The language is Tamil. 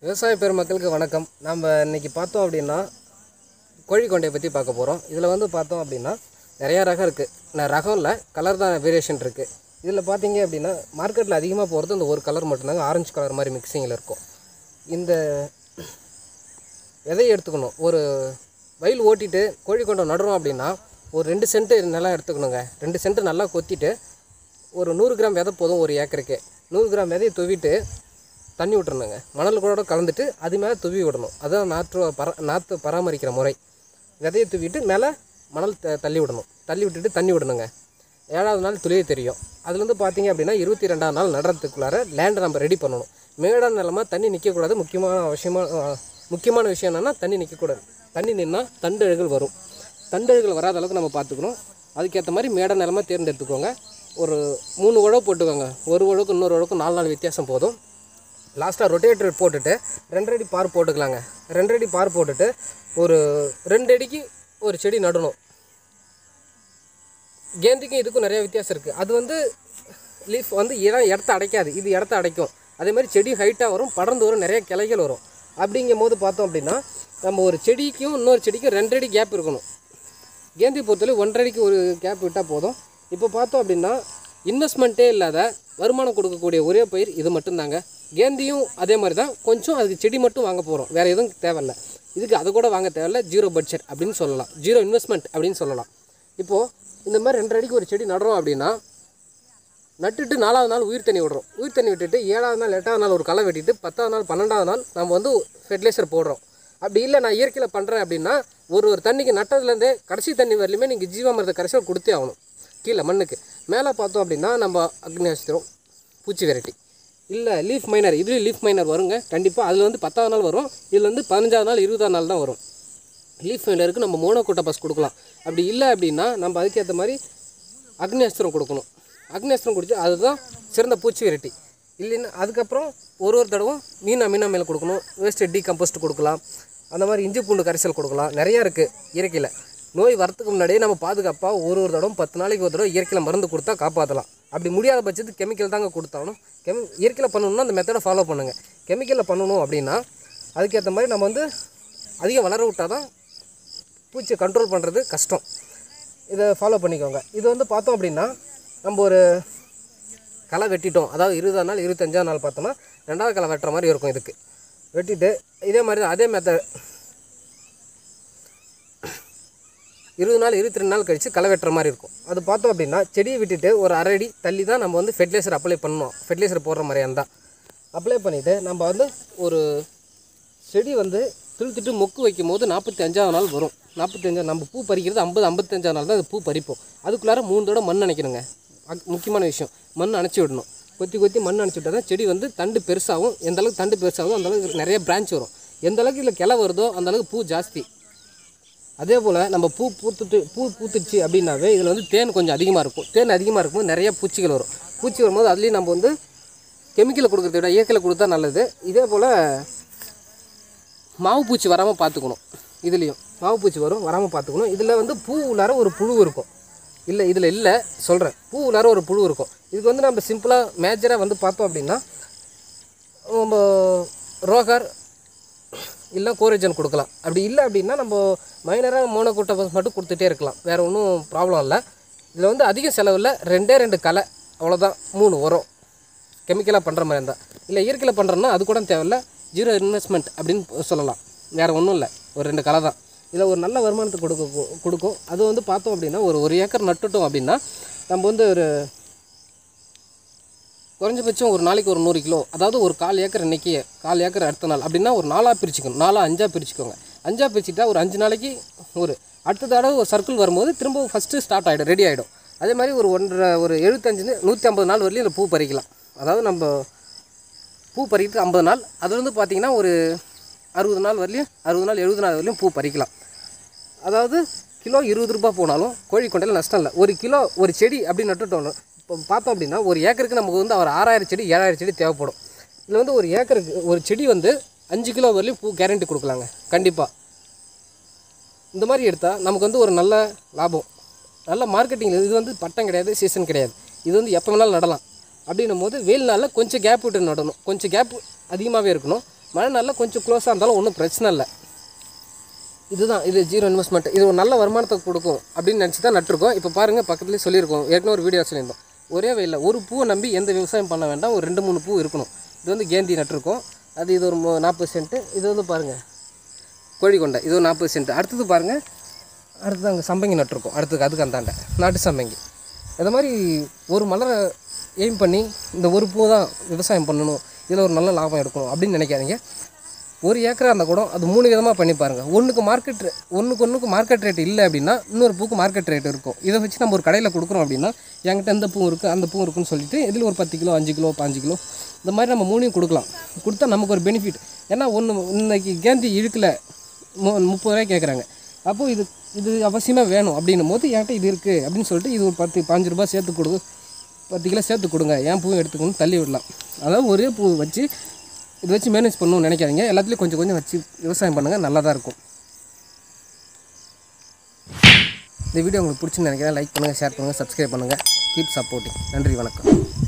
விவசாய பெருமக்களுக்கு வணக்கம் நம்ம இன்னைக்கு பார்த்தோம் அப்படின்னா கோழிக்கொண்டையை பற்றி பார்க்க போகிறோம் இதில் வந்து பார்த்தோம் அப்படின்னா நிறையா ரகம் இருக்குது நான் ரகம் இல்லை கலர் தான் வேரியேஷன் இருக்குது இதில் பார்த்தீங்க அப்படின்னா மார்க்கெட்டில் அதிகமாக போகிறது இந்த ஒரு கலர் மட்டும்தாங்க ஆரஞ்சு கலர் மாதிரி மிக்சிங்கில் இருக்கும் இந்த விதையை எடுத்துக்கணும் ஒரு வயல் ஓட்டிட்டு கோழிக்கொண்டை நடுறோம் அப்படின்னா ஒரு ரெண்டு சென்ட்டு நிலம் எடுத்துக்கணுங்க ரெண்டு சென்ட்டு நல்லா கொத்திட்டு ஒரு நூறு கிராம் விதை போதும் ஒரு ஏக்கருக்கு நூறு கிராம் விதையை துவிட்டு தண்ணி விட்டுறணுங்க மணல் கூட கலந்துட்டு அது மேலே துவி விடணும் அதுதான் நாற்று பர நாற்று பராமரிக்கிற முறை விதையை துவிட்டு மேலே மணல் த தள்ளி விடணும் தள்ளி விட்டுட்டு தண்ணி விடணுங்க ஏழாவது நாள் துளியே தெரியும் அதுலேருந்து பார்த்தீங்க அப்படின்னா இருபத்தி ரெண்டாவது நாள் நடுறதுக்குள்ளார லேண்டை நம்ம ரெடி பண்ணணும் மேடான நிலமா தண்ணி நிற்கக்கூடாது முக்கியமான அவசியமாக முக்கியமான விஷயம் என்னென்னா தண்ணி நிற்கக்கூடாது தண்ணி நின்னா தண்டழுகள் வரும் தண்டழுகள் வராத அளவுக்கு நம்ம பார்த்துக்கணும் அதுக்கேற்ற மாதிரி மேட நிலமா தேர்ந்தெடுத்துக்கோங்க ஒரு மூணு உழவு போட்டுக்கோங்க ஒரு உழவுக்கு இன்னொரு உழவுக்கு நாலு நாள் வித்தியாசம் போதும் லாஸ்ட்டாக ரொட்டேட்டர் போட்டுட்டு ரெண்டு அடி பார் போட்டுக்கலாங்க ரெண்டு அடி பார் போட்டுட்டு ஒரு ரெண்டு அடிக்கு ஒரு செடி நடணும் கேந்திக்கும் இதுக்கும் நிறைய வித்தியாசம் இருக்குது அது வந்து லீஃப் வந்து இடம் இடத்த அடைக்காது இது இடத்த அடைக்கும் அதே மாதிரி செடி ஹைட்டாக வரும் படர்ந்து வரும் நிறைய கிளைகள் வரும் அப்படிங்கும் போது பார்த்தோம் அப்படின்னா நம்ம ஒரு செடிக்கும் இன்னொரு செடிக்கும் ரெண்டு அடி கேப் இருக்கணும் கேந்தி பொறுத்தவரை ஒன்றரை அடிக்கு ஒரு கேப் விட்டால் போதும் இப்போ பார்த்தோம் அப்படின்னா இன்வெஸ்ட்மெண்ட்டே இல்லாத வருமானம் கொடுக்கக்கூடிய ஒரே பயிர் இது மட்டும்தாங்க கேந்தியும் அதே மாதிரி தான் கொஞ்சம் அதுக்கு செடி மட்டும் வாங்க போகிறோம் வேறு எதுவும் தேவையில்ல இதுக்கு அதை கூட வாங்க தேவையில்ல ஜீரோ பட்ஜெட் அப்படின்னு சொல்லலாம் ஜீரோ இன்வெஸ்ட்மெண்ட் அப்படின்னு சொல்லலாம் இப்போது இந்த மாதிரி ரெண்டரை அடிக்கு ஒரு செடி நடுறோம் அப்படின்னா நட்டுட்டு நாலாவது நாள் உயிர் தண்ணி விடுறோம் உயிர் தண்ணி விட்டுட்டு ஏழாவது நாள் எட்டாவது நாள் ஒரு களை வெட்டிட்டு பத்தாவது நாள் பன்னெண்டாவது நாள் நம்ம வந்து ஃபெர்டிலைசர் போடுறோம் அப்படி இல்லை நான் இயற்கையில் பண்ணுறேன் அப்படின்னா ஒரு ஒரு தண்ணிக்கு நட்டதுலேருந்தே கடைசி தண்ணி வரலையுமே நீங்கள் ஜீவாமிரத கரைசல் கொடுத்தே ஆகணும் கீழே மண்ணுக்கு மேலே பார்த்தோம் அப்படின்னா நம்ம அக்னி அஸ்திரம் பூச்சி வெரைட்டி இல்லை லீஃப் மைனர் இதுலேயும் லீஃப் மைனர் வருங்க கண்டிப்பாக அதில் வந்து பத்தாவது நாள் வரும் இதில் வந்து பதினஞ்சாவது நாள் இருபதாவது நாள் தான் வரும் லீஃப் மைனருக்கு நம்ம மோனோகோட்டா பஸ் கொடுக்கலாம் அப்படி இல்லை அப்படின்னா நம்ம அதுக்கேற்ற மாதிரி அக்னி அஸ்திரம் கொடுக்கணும் அக்னி அஸ்திரம் கொடுத்து அதுதான் சிறந்த பூச்சி வெரைட்டி இல்லைன்னா அதுக்கப்புறம் ஒரு ஒரு தடவும் மீன் அமீனா மேல் கொடுக்கணும் வேஸ்ட் டீகம்போஸ்ட் கொடுக்கலாம் அந்த மாதிரி இஞ்சி பூண்டு கரைசல் கொடுக்கலாம் நிறையா இருக்குது இயற்கையில் நோய் வரத்துக்கு முன்னாடியே நம்ம பாதுகாப்பாக ஒரு ஒரு தடவை பத்து நாளைக்கு ஒரு தடவை இயற்கையில் மருந்து கொடுத்தா காப்பாற்றலாம் அப்படி முடியாத பட்சத்துக்கு கெமிக்கல் தாங்க கொடுத்தாலும் கெமி இயற்கையில் பண்ணணும்னா அந்த மெத்தடை ஃபாலோ பண்ணுங்கள் கெமிக்கலில் பண்ணணும் அப்படின்னா அதுக்கேற்ற மாதிரி நம்ம வந்து அதிகம் வளர விட்டால் தான் பூச்சியை கண்ட்ரோல் பண்ணுறது கஷ்டம் இதை ஃபாலோ பண்ணிக்கோங்க இது வந்து பார்த்தோம் அப்படின்னா நம்ம ஒரு களை வெட்டிட்டோம் அதாவது இருபதாம் நாள் இருபத்தஞ்சாம் நாள் பார்த்தோம்னா ரெண்டாவது களை வெட்டுற மாதிரி இருக்கும் இதுக்கு வெட்டிட்டு இதே மாதிரி தான் அதே மெத்தட் இருபது நாள் இருபத்தி ரெண்டு நாள் கழித்து களை வெட்டுற மாதிரி இருக்கும் அது பார்த்தோம் அப்படின்னா செடியை விட்டுட்டு ஒரு அரை அடி தள்ளி தான் நம்ம வந்து ஃபெர்டிலைசர் அப்ளை பண்ணணும் ஃபெர்டிலைசர் போடுற மாதிரியா இருந்தால் அப்ளை பண்ணிவிட்டு நம்ம வந்து ஒரு செடி வந்து துளுத்துட்டு மொக்கு வைக்கும் போது நாற்பத்தி அஞ்சாவது நாள் வரும் நாற்பத்தஞ்சா நம்ம பூ பறிக்கிறது ஐம்பது ஐம்பத்தஞ்சாவது நாள் தான் அது பூ பறிப்போம் அதுக்குள்ளார மூணு தடவை மண் அணைக்கணுங்க அக்- முக்கியமான விஷயம் மண் அணைச்சி விடணும் கொத்தி கொத்தி மண் அணைச்சி விட்டால் தான் செடி வந்து தண்டு பெருசாகும் எந்த அளவுக்கு தண்டு பெருசாகும் அந்த அளவுக்கு நிறைய பிரான்ச் வரும் எந்த அளவுக்கு இதில் கிளை வருதோ அந்த அளவுக்கு பூ ஜாஸ்தி அதே போல் நம்ம பூ பூத்துட்டு பூ பூத்துச்சு அப்படின்னாவே இதில் வந்து தேன் கொஞ்சம் அதிகமாக இருக்கும் தேன் அதிகமாக இருக்கும்போது நிறைய பூச்சிகள் வரும் பூச்சி வரும்போது அதுலேயும் நம்ம வந்து கெமிக்கலை கொடுக்குறத விட இயற்கையில் கொடுத்தா நல்லது இதே போல் மாவு பூச்சி வராமல் பார்த்துக்கணும் இதுலேயும் மாவு பூச்சி வரும் வராமல் பார்த்துக்கணும் இதில் வந்து பூ உள்ளார ஒரு புழு இருக்கும் இல்லை இதில் இல்லை சொல்கிறேன் பூ உள்ளார ஒரு புழு இருக்கும் இதுக்கு வந்து நம்ம சிம்பிளாக மேஜராக வந்து பார்த்தோம் அப்படின்னா நம்ம ரோகர் இல்லை கோரேஜன் கொடுக்கலாம் அப்படி இல்லை அப்படின்னா நம்ம மைனராக மோனோகோட்டை மட்டும் கொடுத்துட்டே இருக்கலாம் வேறு ஒன்றும் ப்ராப்ளம் இல்லை இதில் வந்து அதிக செலவில் ரெண்டே ரெண்டு களை அவ்வளோதான் மூணு உரம் கெமிக்கலாக பண்ணுற மாதிரி இருந்தால் இல்லை இயற்கையில் பண்ணுறோன்னா அது கூட தேவையில்ல ஜீரோ இன்வெஸ்ட்மெண்ட் அப்படின்னு சொல்லலாம் வேறு ஒன்றும் இல்லை ஒரு ரெண்டு களை தான் இதில் ஒரு நல்ல வருமானத்தை கொடுக்க கொடுக்கும் அது வந்து பார்த்தோம் அப்படின்னா ஒரு ஒரு ஏக்கர் நட்டுட்டோம் அப்படின்னா நம்ம வந்து ஒரு குறைஞ்சபட்சம் ஒரு நாளைக்கு ஒரு நூறு கிலோ அதாவது ஒரு கால் ஏக்கர் இன்னைக்கு கால் ஏக்கர் அடுத்த நாள் அப்படின்னா ஒரு நாலாக பிரிச்சுக்கணும் நாலாக அஞ்சாக பிரிச்சுக்கோங்க அஞ்சாக பிரிச்சுட்டா ஒரு அஞ்சு நாளைக்கு ஒரு அடுத்த தடவை ஒரு சர்க்கிள் வரும்போது திரும்ப ஃபஸ்ட்டு ஸ்டார்ட் ஆகிடும் ரெடி ஆகிடும் அதே மாதிரி ஒரு ஒன்றரை ஒரு எழுபத்தஞ்சு நூற்றி ஐம்பது நாள் வரலையும் இந்த பூ பறிக்கலாம் அதாவது நம்ம பூ பறிக்கிறது ஐம்பது நாள் அது வந்து பார்த்திங்கன்னா ஒரு அறுபது நாள் வரலையும் அறுபது நாள் எழுபது நாள் வரலையும் பூ பறிக்கலாம் அதாவது கிலோ இருபது ரூபாய் போனாலும் கோழி கொண்டையில் நஷ்டம் இல்லை ஒரு கிலோ ஒரு செடி அப்படி நட்டுட்டோம் இப்போ பார்த்தோம் அப்படின்னா ஒரு ஏக்கருக்கு நமக்கு வந்து ஒரு ஆறாயிரம் செடி ஏழாயிரம் செடி தேவைப்படும் இதில் வந்து ஒரு ஏக்கருக்கு ஒரு செடி வந்து அஞ்சு கிலோ வரலையும் பூ கேரண்டி கொடுக்கலாங்க கண்டிப்பாக இந்த மாதிரி எடுத்தால் நமக்கு வந்து ஒரு நல்ல லாபம் நல்ல மார்க்கெட்டிங் இது வந்து பட்டம் கிடையாது சீசன் கிடையாது இது வந்து எப்போ வேணாலும் நடலாம் அப்படின்னும் போது வெயில் நாளில் கொஞ்சம் கேப் விட்டு நடணும் கொஞ்சம் கேப் அதிகமாகவே இருக்கணும் மழை நாளில் கொஞ்சம் க்ளோஸாக இருந்தாலும் ஒன்றும் பிரச்சனை இல்லை இதுதான் இது ஜீரோ இன்வெஸ்ட்மெண்ட் இது ஒரு நல்ல வருமானத்தை கொடுக்கும் அப்படின்னு நினச்சி தான் நட்டிருக்கோம் இப்போ பாருங்கள் பக்கத்துலேயே சொல்லியிருக்கோம் ஏற்கனவே ஒரு வீடியோ சொல்லியிருந்தோம் ஒரே வெயிலில் ஒரு பூவை நம்பி எந்த விவசாயம் பண்ண வேண்டாம் ஒரு ரெண்டு மூணு பூ இருக்கணும் இது வந்து கேந்தி நட்டிருக்கோம் அது இது ஒரு மு- நாற்பது சென்ட்டு இது வந்து பாருங்கள் கோழிக்கொண்டை இது ஒரு நாற்பது சென்ட் அடுத்தது பாருங்கள் அடுத்தது அங்கே சம்பங்கி நட்டிருக்கோம் அடுத்தது அதுக்கு அந்தாண்ட நாட்டு சம்பங்கி அது மாதிரி ஒரு மலரை எய்ம் பண்ணி இந்த ஒரு பூ தான் விவசாயம் பண்ணணும் இதில் ஒரு நல்ல லாபம் எடுக்கணும் அப்படின்னு நினைக்காதீங்க ஒரு ஏக்கரா இருந்தால் கூட அது மூணு விதமாக பண்ணி பாருங்கள் ஒன்றுக்கு மார்க்கெட் ஒன்றுக்கு ஒன்றுக்கு மார்க்கெட் ரேட் இல்லை அப்படின்னா இன்னொரு பூக்கு மார்க்கெட் ரேட் இருக்கும் இதை வச்சு நம்ம ஒரு கடையில் கொடுக்குறோம் அப்படின்னா என்கிட்ட இந்த பூ இருக்குது அந்த பூ இருக்குன்னு சொல்லிட்டு இதில் ஒரு பத்து கிலோ அஞ்சு கிலோ பாஞ்சு கிலோ இந்த மாதிரி நம்ம மூணையும் கொடுக்கலாம் கொடுத்தா நமக்கு ஒரு பெனிஃபிட் ஏன்னா ஒன்று இன்னைக்கு கேந்தி இழுக்கல மு முப்பது ரூபாய் கேட்குறாங்க அப்போது இது இது அவசியமாக வேணும் அப்படின்னும் போது என்கிட்ட இது இருக்குது அப்படின்னு சொல்லிட்டு இது ஒரு பத்து பாஞ்சு ரூபாய் சேர்த்து கொடு பத்து கிலோ சேர்த்து கொடுங்க என் பூவும் எடுத்துக்கணும் தள்ளி விடலாம் அதாவது ஒரே பூ வச்சு இது வச்சு மேனேஜ் பண்ணணும்னு நினைக்காதீங்க எல்லாத்துலேயும் கொஞ்சம் கொஞ்சம் வச்சு விவசாயம் பண்ணுங்கள் நல்லா தான் இருக்கும் இந்த வீடியோ உங்களுக்கு பிடிச்சுன்னு நினைக்கிறேன் லைக் பண்ணுங்கள் ஷேர் பண்ணுங்கள் சப்ஸ்கிரைப் பண்ணுங்கள் கீப் சப்போர்ட்டிங் நன்றி வணக்கம்